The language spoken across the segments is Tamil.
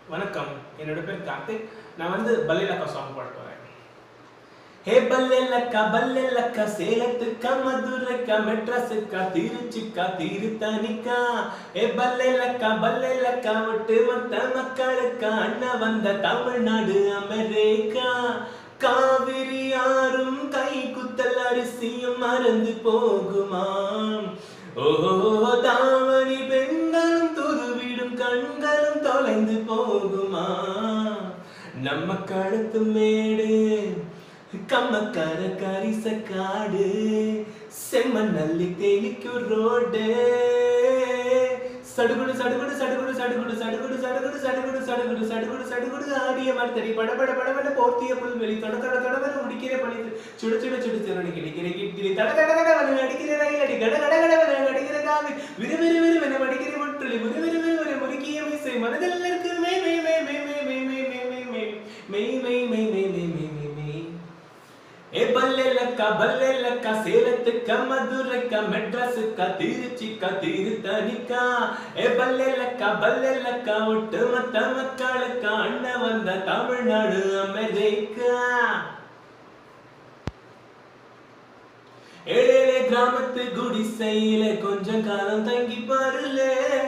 வணக்கம் என்னோட பேர் கார்த்திக் நான் வந்து பல்லிலக்கா சாங் பாட போறேன் ஹே பல்லெல்லக்கா பல்லெல்லக்கா சேலத்துக்கா மதுரைக்கா மெட்ராஸுக்கா திருச்சிக்கா திருத்தணிக்கா ஹே பல்லெல்லக்கா பல்லெல்லக்கா விட்டு மத்த மக்களுக்கா அண்ணன் வந்த தமிழ்நாடு அமெரிக்கா காவிரி யாரும் கை குத்தல் அரிசியும் மறந்து போகுமாம் ஓஹோ தாவணி பெண்களும் துருவிடும் கண்களும் தொலைந்து போகுமா நம்ம கழுத்து மேடு கம்மக்கார கரிச காடு செம்மண் நல்லி தெளிக்கும் ரோடு சடுகுடு சடுகுடு சடுகுடு சடுகுடு சடுகுடு சடுகுடு சடுகுடு சடுகுடு சடுகுடு சடுகுடு ஆடிய மரத்தடி படபட படபட போர்த்திய புல்வெளி தொட தொட தொடவன முடிக்கிற பணி சுட சுட சுடு சிறுவனி கிடைக்கிற கிட்டிலி தட தட தட வந்து அடிக்கிற ரயில் அடி கட கட கட வந்து அடிக்கிற காவி விறு விறு விறு வென அடிக்கிற முற்றுலி விறு விறு விறு வென முறுக்கிய மீசை மனதில் இருக்கு மே மே மே மே மே மே மே மே மே மே மே மே மே மே மே மே மே மே ஏ பல்லெல்லக்கா பல்லெல்லக்கா சேலத்துக்கா மதுரைக்கா மெட்ராஸுக்கா திருச்சிக்கா திருத்தணிக்கா ஏ பல்லெல்லக்கா பல்லெல்லக்கா ஒட்டு மத்த மக்களுக்கா அண்ணன் வந்த தமிழ்நாடு அமெரிக்கா ஏழேழே கிராமத்து குடிசையில கொஞ்சம் காலம் தங்கி பாருல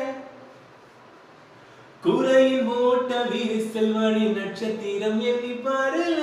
கூரையின் ஓட்ட விரிசல் வழி நட்சத்திரம் எண்ணி பாருல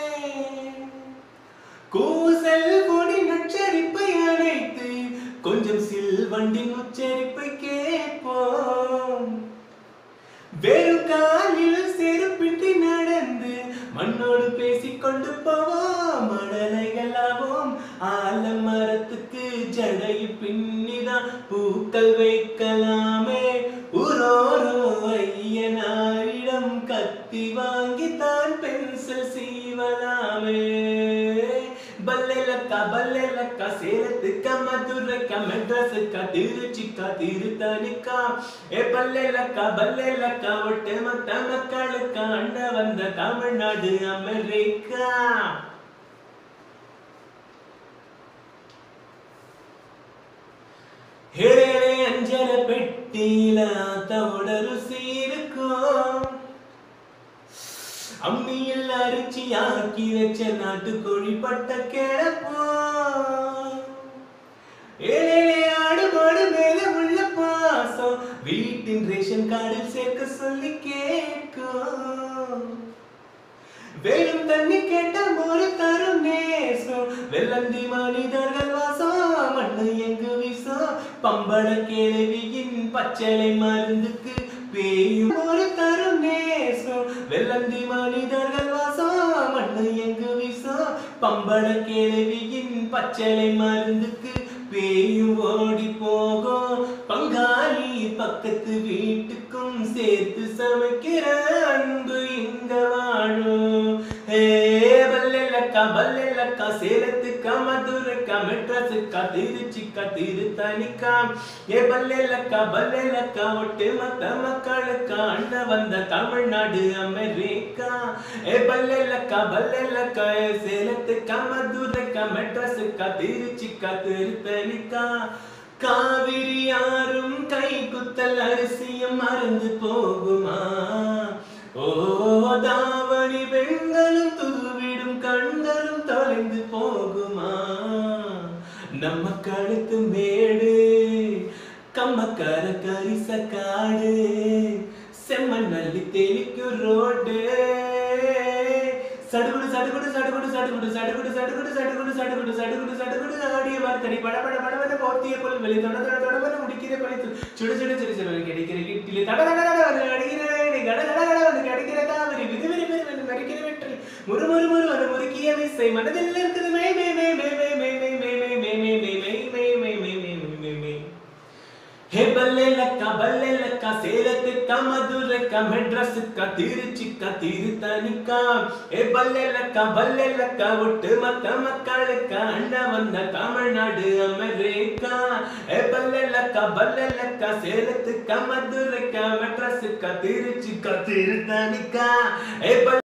கூசல் கொடி நச்சரிப்பை அழைத்து கொஞ்சம் சில்வண்டின் உச்சரிப்பை கேட்போம் வெறும் காலில் செருப்பின்றி நடந்து மண்ணோடு பேசிக்கொண்டு போவோம் மடலைகளாவோம் ஆலமரத்துக்கு ஜடை பின்னிதான் பூக்கள் வைக்கலாமே உரோரோ ஐயனாரிடம் கத்தி வாங்கித்தான் பென்சில் சீவலாமே பல்லெல்லக்கா பல்லெல்லக்கா சேலத்துக்கா மதுரைக்கா மெட்ராஸுக்கா திருச்சிக்கா திருத்தணிக்கா ஏ பல்லெல்லக்கா பல்லெல்லக்கா ஒட்டு மொத்த மக்களுக்கா அண்ட வந்த தமிழ்நாடு அமெரிக்கா ஹேரே அஞ்சர பெட்டியில ஆத்தோட ருசி இருக்கும் அம்மியில் அரிச்சி ஆக்கி வச்ச நாட்டுக்கோழி பட்ட கிடப்போம் ஏழேழே ஆடு மாடு மேல உள்ள பாசம் வீட்டின் ரேஷன் கார்டில் சேர்க்க சொல்லி கேட்கும் வேணும் தண்ணி கேட்டால் ஒரு தரும் நேசம் வெள்ளந்தி மனிதர்கள் வாசம் மண்ணு எங்கு வீசம் பம்பள கேள்வியின் பச்சளை மருந்துக்கு பேயும் ஒரு தரும் நேசம் வெள்ளந்தி மனிதர்கள் வாசம் மண்ணு எங்கு வீசம் பம்பள கேள்வியின் பச்சளை மருந்துக்கு பேயும் ஓடி போகும் பங்காளி பக்கத்து வீட்டுக்கும் சேர்த்து சமைக்கிற அன்பு இங்க வாழும் ஏ பல்லெல்லக்கா பல்லெல்லக்கா சேலத்துக்கா மதுரைக்கா மெட்ராஸுக்கா திருச்சிக்கா திருத்தணிக்கா ஏ பல்லெல்லக்கா பல்லெல்லக்கா ஒட்டு மத்த மக்களுக்கா அண்ட வந்த தமிழ்நாடு அமெரிக்கா ஏ பல்லெல்லக்கா பல்லெல்லக்கா ஏ சேலத்துக்கா மதுரைக்கா மெட்ராஸுக்கா திருச்சிக்கா திருத்தணிக்கா காவிரி யாரும் கை குத்தல் அரிசியும் மறந்து போகுமா ஓ தாவணி பெண்களும் துருவிடும் கண்களும் தொலைந்து போகுமா நம்ம கழுத்து மேடு கம்மக்கார கரிச காடு செம்மண் நல்லி தெளிக்கும் ரோடு சடுகுடு சடுகுடு சடுகுடு சடுகுடு சடுகுடு சடுகுடு சடுகுடு சடுகுடு சடுகுடு சடுகுடு ஆடிய வார்த்தடி படபட படபட போர்த்திய புல் வெளி தொட தொட தொடவன முடிக்கிற பழித்து சுடு சுடு சுடு சுடு கிடைக்கிற கிட்டிலே தட தட தட வந்து அடிக்கிற வேணி கட கட கட வந்து கிடைக்கிற காவிரி விது விது விது வந்து மறிக்கிற வெற்றி முறு முறு முறு வந்து முறுக்கிய விசை மனதில் இருக்குது மே மே மே மே மே மே மே மே மே மே மே மே மே மே மே மே மே மே மே ஹே பல்லேலக்கா பல்லேலக்கா சேலத்துக்கா மதுரைக்கா மெட்ராஸுக்கா திருச்சிக்கா திருத்தணிக்கா ஹே பல்லேலக்கா பல்லேலக்கா ஒட்டு மத்த மக்களுக்கா அண்ணா வந்த தமிழ்நாடு அமெரிக்கா ஹே பல்லேலக்கா பல்லேலக்கா சேலத்துக்கா மதுரைக்கா மெட்ராஸுக்கா திருச்சிக்கா திருத்தணிக்கா ஹே பல்லே-